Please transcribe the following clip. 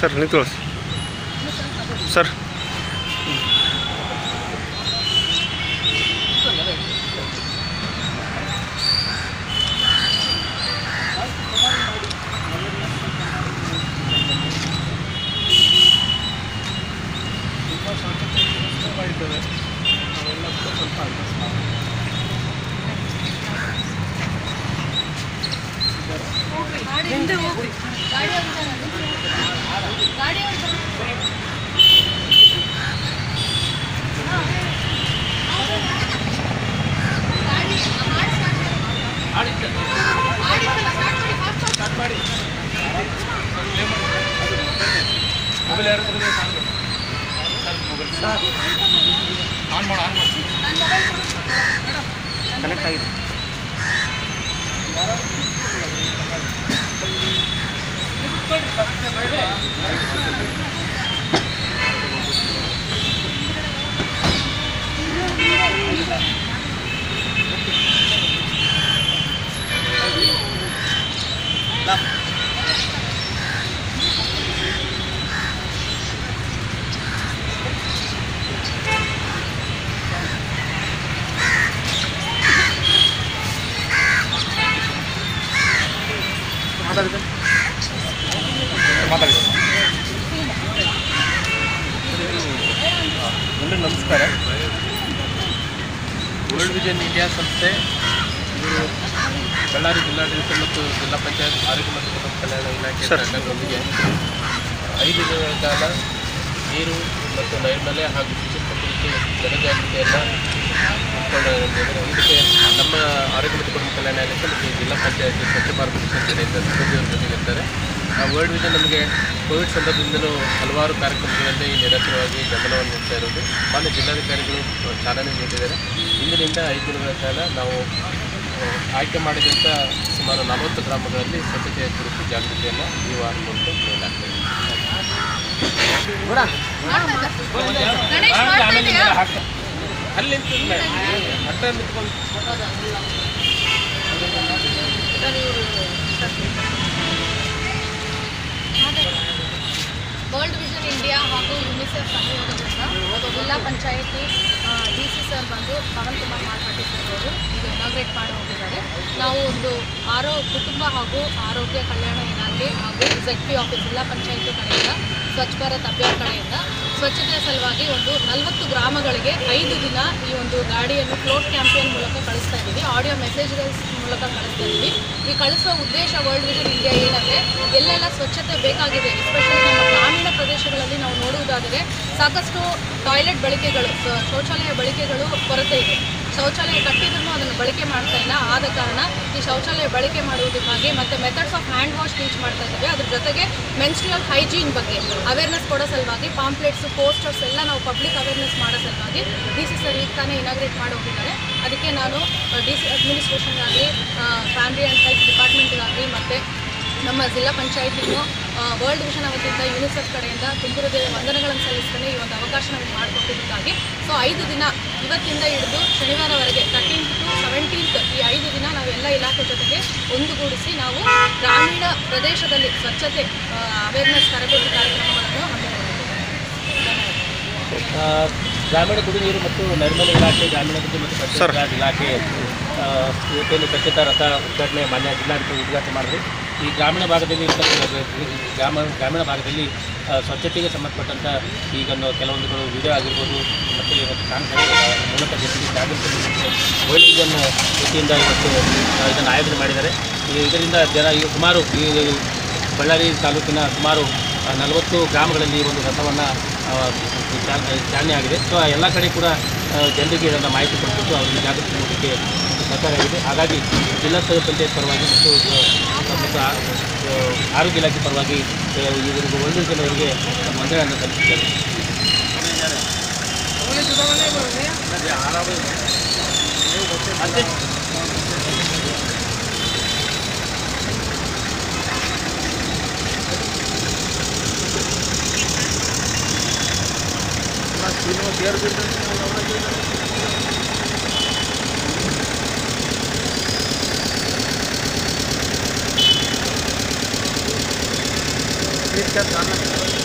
Sir ನಿಂತ್ಕೊಳ್ಳಿ sir ಹಿಂದೆ ಹೋಗ್ರಿ ಗಾಡಿ ಗಾಡಿ ಕನೆಕ್ಟ್ ಆಗಿದೆ ಮಾತಾಡಿ ಸರ್ ಮಾತಾಡಿ ಎಲ್ಲರಿಗೂ ನಮಸ್ಕಾರ ವರ್ಲ್ಡ್ ವಿಷನ್ ಇಂಡಿಯಾ ಸಂಸ್ಥೆ ಇವರು ಬಳ್ಳಾರಿ ಜಿಲ್ಲಾಡಳಿತ ಮತ್ತು ಜಿಲ್ಲಾ ಪಂಚಾಯತ್ ಆರೋಗ್ಯ ಮತ್ತು ಕುಟುಂಬ ಕಲ್ಯಾಣ ಇಲಾಖೆ ಸರ್. ತಂಡಗಳೊಂದಿಗೆ ಐದು ದಿನಗಳ ಕಾಲ ನೀರು ಮತ್ತು ನೈರ್ಮಲ್ಯ ಹಾಗೂ ಶುಚಿತ್ವ ಕುರಿತು ಜನಜಾಗೃತಿಯನ್ನು ಹಮ್ಮಿಕೊಂಡಿದ್ದೇವೆ ಇದಕ್ಕೆ ನಮ್ಮ ಆರೋಗ್ಯ ಮತ್ತು ಕುಟುಂಬ ಕಲ್ಯಾಣ ಇಲಾಖೆ ಮತ್ತು ಜಿಲ್ಲಾ ಪಂಚಾಯತ್ ಸ್ವಚ್ಛ ಭಾರತ ಮಿಷನ್ ಕಡೆಯಿಂದ ಸಿಬ್ಬಂದಿಯವ್ರ ಜೊತೆಗಿರ್ತಾರೆ ಆ ವರ್ಲ್ಡ್ ವಿಷನ್ ನಮಗೆ ಕೋವಿಡ್ ಸಂದರ್ಭದಿಂದಲೂ ಹಲವಾರು ಕಾರ್ಯಕ್ರಮಗಳಲ್ಲಿ ನಿರಂತರವಾಗಿ ಬೆಂಬಲವನ್ನು ನೀಡ್ತಾ ಇರೋದು ಮಾನ್ಯ ಜಿಲ್ಲಾಧಿಕಾರಿಗಳು ಚಾಲನೆ ನೀಡಿದ್ದಾರೆ ಇಂದಿನಿಂದ ಐದು ದಿನಗಳ ಕಾಲ ನಾವು ಆ, ಆಯ್ಕೆ ಮಾಡಿದಂಥ ಸುಮಾರು ನಲವತ್ತು ಗ್ರಾಮಗಳಲ್ಲಿ ಸ್ವಚ್ಛತೆಯ ಕುರಿತು ಜಾಗೃತಿಯನ್ನು ಈ ವಾರ ಮೂಲಕ ನೀಡಲಾಗ್ತದೆ ಗಣೇಶ್ ಮಾಡ್ತಾ ಇದೆಯಾ ಅಲ್ಲಿ ನಿಂತಿಲ್ಲ ಹತ್ತ ನಿಂತ್ಕೊಂಡು ವರ್ಲ್ಡ್ ವಿಷನ್ ಇಂಡಿಯಾ ಹಾಗೂ ಯುನಿಸೆಫ್ ಸಹಯೋಗದಿಂದ ಜಿಲ್ಲಾ ಪಂಚಾಯತಿ ಡಿ ಸಿ ಸರ್ ಬಂದು ಪವನ್ ಕುಮಾರ್ ಮಾರ್ಪಾಟಿ ಸರ್ ಅವರು ಈಗ ಇನಾಗ್ರೇಟ್ ಮಾಡಿ ಹೋಗಿದ್ದಾರೆ ನಾವು ಒಂದು ಆರೋ ಕುಟುಂಬ ಹಾಗೂ ಆರೋಗ್ಯ ಕಲ್ಯಾಣ ಇಲಾಖೆ ಹಾಗೂ ಝೆಡ್ ಪಿ ಆಫೀಸ್ ಜಿಲ್ಲಾ ಪಂಚಾಯತಿ ಕಡೆಯಿಂದ ಸ್ವಚ್ಛ ಭಾರತ್ ಅಭಿಯಾನ್ ಕಡೆಯಿಂದ ಸ್ವಚ್ಛತೆಯ ಸಲುವಾಗಿ ಒಂದು ನಲವತ್ತು ಗ್ರಾಮಗಳಿಗೆ ಐದು ದಿನ ಈ ಒಂದು ಗಾಡಿಯನ್ನು ಫ್ಲೋಟ್ ಕ್ಯಾಂಪೇನ್ ಮೂಲಕ ಕಳಿಸ್ತಾ ಇದ್ದೀವಿ ಆಡಿಯೋ ಮೆಸೇಜ್ಗಳ ಮೂಲಕ ಕಳಿಸ್ತಾ ಇದ್ದೀವಿ ಈ ಕಳಿಸೋ ಉದ್ದೇಶ ವರ್ಲ್ಡ್ ವಿಷನ್ ಇಂಡಿಯಾ ಏನಂದರೆ ಎಲ್ಲೆಲ್ಲ ಸ್ವಚ್ಛತೆ ಬೇಕಾಗಿದೆ ಎಸ್ಪೆಷಲಿ ನಮ್ಮ ಗ್ರಾಮೀಣ ಪ್ರದೇಶಗಳಲ್ಲಿ ನಾವು ನೋಡುವುದಾದರೆ ಸಾಕಷ್ಟು ಟಾಯ್ಲೆಟ್ ಬಳಕೆಗಳು ಸ- ಶೌಚಾಲಯ ಬಳಕೆಗಳು ಕೊರತೆ ಇದೆ ಶೌಚಾಲಯ ಕಟ್ಟಿದ್ರೂ ಅದನ್ನು ಬಳಕೆ ಮಾಡ್ತಾ ಇಲ್ಲ ಆದ ಕಾರಣ ಈ ಶೌಚಾಲಯ ಬಳಕೆ ಮಾಡುವುದಕ್ಕಾಗಿ ಮತ್ತು methods of hand wash teach ಮಾಡ್ತಾ ಇದ್ದೀವಿ ಅದ್ರ ಜೊತೆಗೆ ಮೆನ್ಸ್ಟ್ರಿಯಲ್ ಹೈಜೀನ್ ಬಗ್ಗೆ ಅವೇರ್ನೆಸ್ ಕೊಡೋ ಸಲುವಾಗಿ ಪಾಂಪ್ಲೆಟ್ಸ್ ಪೋಸ್ಟರ್ಸ್ ಎಲ್ಲ ನಾವು ಪಬ್ಲಿಕ್ ಅವೇರ್ನೆಸ್ ಮಾಡೋ ಸಲುವಾಗಿ ಡಿ ಸಿ ಸರ್ ಈಗ ತಾನೇ ಇನಾಗ್ರೇಟ್ ಮಾಡಿ ಹೋಗಿದ್ದಾರೆ ಅದಕ್ಕೆ ನಾನು ಡಿ ಸಿ ಅಡ್ಮಿನಿಸ್ಟ್ರೇಷನ್ಗಾಗಲಿ ಫ್ಯಾಮಿಲಿ ಆ್ಯಂಡ್ ಹೆಲ್ತ್ ಡಿಪಾರ್ಟ್ಮೆಂಟ್ಗಾಗಲಿ ಮತ್ತು ನಮ್ಮ ಜಿಲ್ಲಾ ಪಂಚಾಯತಿಗೂ ವರ್ಲ್ಡ್ ವಿಷನ್ ವತಿಯಿಂದ ಯುನಿಸೆಫ್ ಕಡೆಯಿಂದ ತುಂಬಿರು ದೇವಿ ವಂದನೆಗಳನ್ನು ಸಲ್ಲಿಸ್ತೇನೆ ಈ ಒಂದು ಅವಕಾಶ ನಮಗೆ ಮಾಡಿಕೊಟ್ಟಿದ್ದಕ್ಕಾಗಿ ಸೊ ಐದು ದಿನ ಇವತ್ತಿಂದ ಹಿಡಿದು ಶನಿವಾರವರೆಗೆ ತರ್ಟೀನ್ತ್ ಟು ಸೆವೆಂಟೀನ್ತ್ ಈ ಐದು ದಿನ ನಾವು ಎಲ್ಲ ಇಲಾಖೆ ಜೊತೆಗೆ ಒಂದುಗೂಡಿಸಿ ನಾವು ಗ್ರಾಮೀಣ ಪ್ರದೇಶದಲ್ಲಿ ಸ್ವಚ್ಛತೆ ಅವೇರ್ನೆಸ್ ತರಬೇತಿ ಕಾರ್ಯಕ್ರಮಗಳನ್ನು ಹಮ್ಮಿಕೊಂಡಿದ್ದೇವೆ ಆ, ಗ್ರಾಮೀಣ ಕುಡಿಯುವ ನೀರು ಮತ್ತು ನೈರ್ಮಲ್ಯ ಇಲಾಖೆ ಗ್ರಾಮೀಣಾಭಿವೃದ್ಧಿ ಮತ್ತು ಸರ್. ಪಂಚಾಯತ್ ರಾಜ್ ಇಲಾಖೆ ಆ, ಇವತ್ತೇನು ಸ್ವಚ್ಛತಾ ರಥ ಉದ್ಘಾಟನೆ ಮಾನ್ಯ ಜಿಲ್ಲಾಧಿಕಾರಿ ಉದ್ಘಾಟನೆ ಮಾಡಿದ್ರು ಈ ಗ್ರಾಮೀಣ ಭಾಗದಲ್ಲಿ ಇರ್ತಕ್ಕಂಥ ಗ್ರಾಮ ಗ್ರಾಮೀಣ ಭಾಗದಲ್ಲಿ ಆ, ಸ್ವಚ್ಛತೆಗೆ ಸಂಬಂಧಪಟ್ಟಂಥ ಈಗ ಒಂದು ಕೆಲವೊಂದುಗಳು ವಿಡಿಯೋ ಆಗಿರ್ಬೋದು ಮತ್ತು ಇವತ್ತು ಸಾಂಗ್ಸ್ಗಳ ಮೂಲಕ ಜೊತೆಗೆ ಜಾಗೃತಿ ಮೂಡಿಸಲಿಕ್ಕೆ ವರ್ಲ್ಡ್ ವಿಷನ್ ವತಿಯಿಂದ ಇವತ್ತು ಆ, ಇದನ್ನು ಆಯೋಜನೆ ಮಾಡಿದ್ದಾರೆ ಈ- ಇದರಿಂದ ಜನ ಈಗ ಸುಮಾರು ಈ ಬಳ್ಳಾರಿ ತಾಲೂಕಿನ ಸುಮಾರು ಆ, ನಲವತ್ತು ಗ್ರಾಮಗಳಲ್ಲಿ ಈ ಒಂದು ರಥವನ್ನು ಚಾಲನೆ ಆಗಿದೆ ಸೊ ಎಲ್ಲ ಕಡೆ ಕೂಡ ಆ, ಜನರಿಗೆ ಇದನ್ನು ಮಾಹಿತಿ ಕೊಟ್ಟು ಅವರಿಗೆ ಜಾಗೃತಿ ಮೂಡಲಿಕ್ಕೆ ಒಂದು ಸಹಕಾರ ಆಗಿದೆ ಹಾಗಾಗಿ ಜಿಲ್ಲಾ ಸ್ಥಳೀಯ ಪಂಚಾಯತ್ ಪರವಾಗಿ ಮತ್ತು ಆ, ಮತ್ತು ಆ- ಆ, ಆರೋಗ್ಯ ಇಲಾಖೆ ಪರವಾಗಿ ಆ, ಇವರಿಗೆ ಒಳ್ಳೆ ಜನರಿಗೆ ವಂದನೆಯನ್ನು ಸಲ್ಲಿಸಿದ್ದಾರೆ ಪ್ರೀತಿಯ ಚಾಲನೆ